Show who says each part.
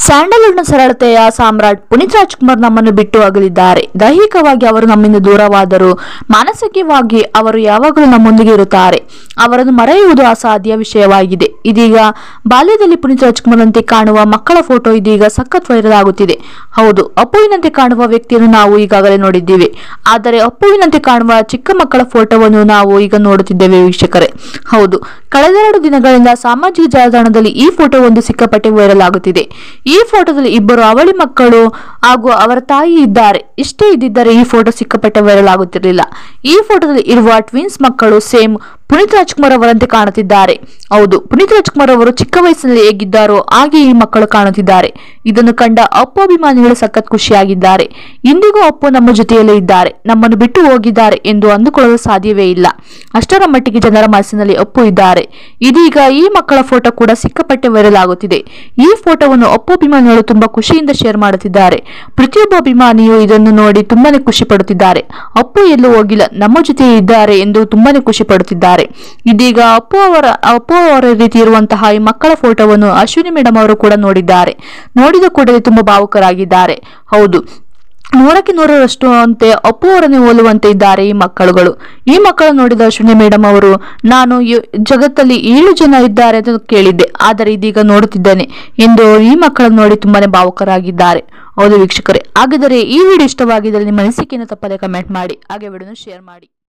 Speaker 1: ಸ್ಯಾಂಡಲ್ವುಡ್ನ ಸರಳತೆಯ ಸಾಮ್ರಾಟ್ ಪುನೀತ್ ರಾಜ್ಕುಮಾರ್ ನಮ್ಮನ್ನು ಬಿಟ್ಟು ಅಗಲಿದ್ದಾರೆ ದೈಹಿಕವಾಗಿ ಅವರು ನಮ್ಮಿಂದ ದೂರವಾದರು ಮಾನಸಿಕವಾಗಿ ಅವರು ಯಾವಾಗಲೂ ನಮ್ಮೊಂದಿಗೆ ಇರುತ್ತಾರೆ ಅವರನ್ನು ಮರೆಯುವುದು ಅಸಾಧ್ಯ ವಿಷಯವಾಗಿದೆ ಇದೀಗ ಬಾಲ್ಯದಲ್ಲಿ ಪುನೀತ್ ರಾಜ್ಕುಮಾರ್ನಂತೆ ಕಾಣುವ ಮಕ್ಕಳ ಫೋಟೋ ಇದೀಗ ಸಖತ್ ವೈರಲ್ ಆಗುತ್ತಿದೆ ಹೌದು ಅಪ್ಪುವಿನಂತೆ ಕಾಣುವ ವ್ಯಕ್ತಿಯನ್ನು ನಾವು ಈಗಾಗಲೇ ನೋಡಿದ್ದೀವಿ ಆದರೆ ಅಪ್ಪುವಿನಂತೆ ಕಾಣುವ ಚಿಕ್ಕ ಮಕ್ಕಳ ಫೋಟೋವನ್ನು ನಾವು ಈಗ ನೋಡುತ್ತಿದ್ದೇವೆ ವೀಕ್ಷಕರೇ ಹೌದು ಕಳೆದೆರಡು ದಿನಗಳಿಂದ ಸಾಮಾಜಿಕ ಜಾಲತಾಣದಲ್ಲಿ ಈ ಫೋಟೋ ಒಂದು ಸಿಕ್ಕಾಪಟ್ಟೆ ವೈರಲ್ ಆಗುತ್ತಿದೆ ಈ ಫೋಟೋದಲ್ಲಿ ಇಬ್ಬರು ಅವಳಿ ಮಕ್ಕಳು ಹಾಗೂ ಅವರ ತಾಯಿ ಇದ್ದಾರೆ ಇಷ್ಟೇ ಇದ್ದಿದ್ದರೆ ಈ ಫೋಟೋ ಸಿಕ್ಕಾಪಟ್ಟೆ ವೈರಲ್ ಆಗುತ್ತಿರಲಿಲ್ಲ ಈ ಫೋಟೋದಲ್ಲಿ ಇರುವ ಟ್ವಿನ್ಸ್ ಮಕ್ಕಳು ಸೇಮ್ ಪುನೀತ್ ರಾಜ್ಕುಮಾರ್ ಅವರಂತೆ ಕಾಣುತ್ತಿದ್ದಾರೆ ಹೌದು ಪುನೀತ್ ರಾಜ್ಕುಮಾರ್ ಅವರು ಚಿಕ್ಕ ವಯಸ್ಸಿನಲ್ಲಿ ಹೇಗಿದ್ದಾರೋ ಹಾಗೆ ಈ ಮಕ್ಕಳು ಕಾಣುತ್ತಿದ್ದಾರೆ ಇದನ್ನು ಕಂಡ ಅಪ್ಪು ಅಭಿಮಾನಿಗಳು ಸಖತ್ ಖುಷಿಯಾಗಿದ್ದಾರೆ ಇಂದಿಗೂ ಅಪ್ಪು ನಮ್ಮ ಜೊತೆಯಲ್ಲೇ ಇದ್ದಾರೆ ನಮ್ಮನ್ನು ಬಿಟ್ಟು ಹೋಗಿದ್ದಾರೆ ಎಂದು ಅಂದುಕೊಳ್ಳಲು ಸಾಧ್ಯವೇ ಇಲ್ಲ ಅಷ್ಟರ ಮಟ್ಟಿಗೆ ಜನರ ಮನಸ್ಸಿನಲ್ಲಿ ಅಪ್ಪು ಇದ್ದಾರೆ ಇದೀಗ ಈ ಮಕ್ಕಳ ಫೋಟೋ ಕೂಡ ಸಿಕ್ಕಾಪಟ್ಟೆ ವೈರಲ್ ಆಗುತ್ತಿದೆ ಈ ಫೋಟೋವನ್ನು ಅಪ್ಪು ಅಭಿಮಾನಿಗಳು ತುಂಬಾ ಖುಷಿಯಿಂದ ಶೇರ್ ಮಾಡುತ್ತಿದ್ದಾರೆ ಪ್ರತಿಯೊಬ್ಬ ಅಭಿಮಾನಿಯು ಇದನ್ನು ನೋಡಿ ತುಂಬಾನೇ ಖುಷಿ ಪಡುತ್ತಿದ್ದಾರೆ ಅಪ್ಪು ಎಲ್ಲೂ ಹೋಗಿಲ್ಲ ನಮ್ಮ ಜೊತೆ ಇದ್ದಾರೆ ಎಂದು ತುಂಬಾನೇ ಖುಷಿ ಪಡುತ್ತಿದ್ದಾರೆ ಇದೀಗ ಅಪ್ಪು ಅವರ ಅಪ್ಪು ಅವರ ರೀತಿ ಇರುವಂತಹ ಈ ಮಕ್ಕಳ ಫೋಟೋವನ್ನು ಅಶ್ವಿನಿ ಮೇಡಮ್ ಅವರು ಕೂಡ ನೋಡಿದ್ದಾರೆ ನೋಡಿದ ಕೂಡಲೇ ತುಂಬಾ ಭಾವುಕರಾಗಿದ್ದಾರೆ ಹೌದು ನೂರಕ್ಕೆ ನೂರರಷ್ಟು ಅಂತೆ ಅಪ್ಪು ಅವರನ್ನೇ ಹೋಲುವಂತೆ ಇದ್ದಾರೆ ಈ ಮಕ್ಕಳುಗಳು ಈ ಮಕ್ಕಳು ನೋಡಿದ ಅಶ್ವಿನಿ ಮೇಡಮ್ ಅವರು ನಾನು ಯು- ಜಗತ್ತಲ್ಲಿ ಏಳು ಜನ ಇದ್ದಾರೆ ಅಂತ ಕೇಳಿದ್ದೆ ಆದರೆ ಇದೀಗ ನೋಡುತ್ತಿದ್ದೇನೆ ಎಂದು ಈ ಮಕ್ಕಳನ್ನು ನೋಡಿ ತುಂಬಾನೇ ಭಾವುಕರಾಗಿದ್ದಾರೆ ಹೌದು ವೀಕ್ಷಕರೇ ಹಾಗಾದರೆ ಈ ವಿಡಿಯೋ ಇಷ್ಟವಾಗಿದ್ದರೆ ನಿಮ್ಮ ಅನಿಸಿಕೆಯನ್ನು ತಪ್ಪದೆ ಕಮೆಂಟ್ ಮಾಡಿ ಹಾಗೆ ವಿಡಿಯೋನ ಶೇರ್ ಮಾಡಿ